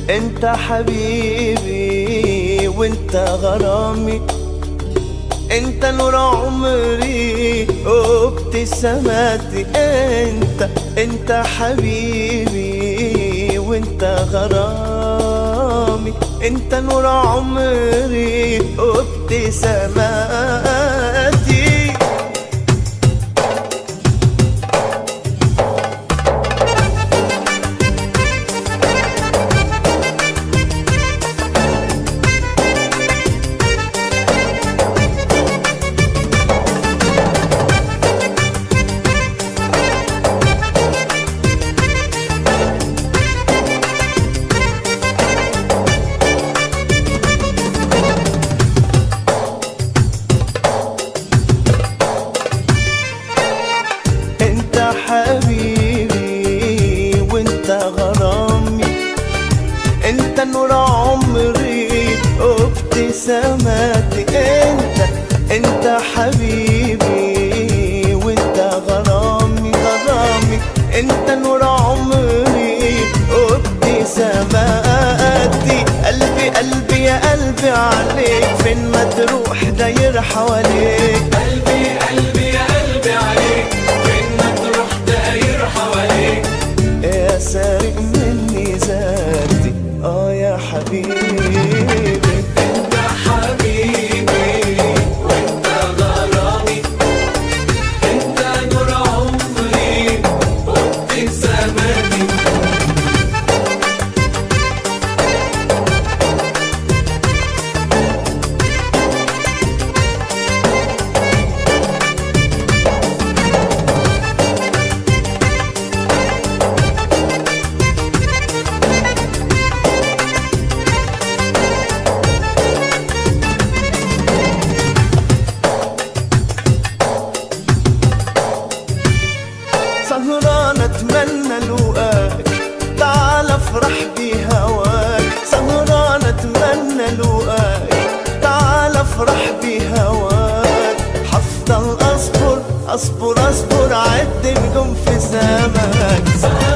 انت حبيبي وانت غرامي انت نور عمري وابتساماتي انت انت حبيبي وانت غرامي انت نور عمري وابتساماتي انت حبيبي وانت غرامي انت نور عمري وابتساماتي انت انت حبيبي وانت غرامي غرامي انت نور عمري وابتساماتي قلبي قلبي يا قلبي عليك فين ما تروح داير حواليك قلبي قلبي يا قلبي عليك فين ما تروح داير حواليك يا سارق مني ذاتي اه يا حبيبي انت حبيبي وانت غرامي انت نور عمري وابتساماتي سهران اتمنى لقاك تعال افرح بهواك سهران اتمنى لقاك تعال افرح بهواك حفضل اصبر اصبر اصبر عد نجوم في سماك سهران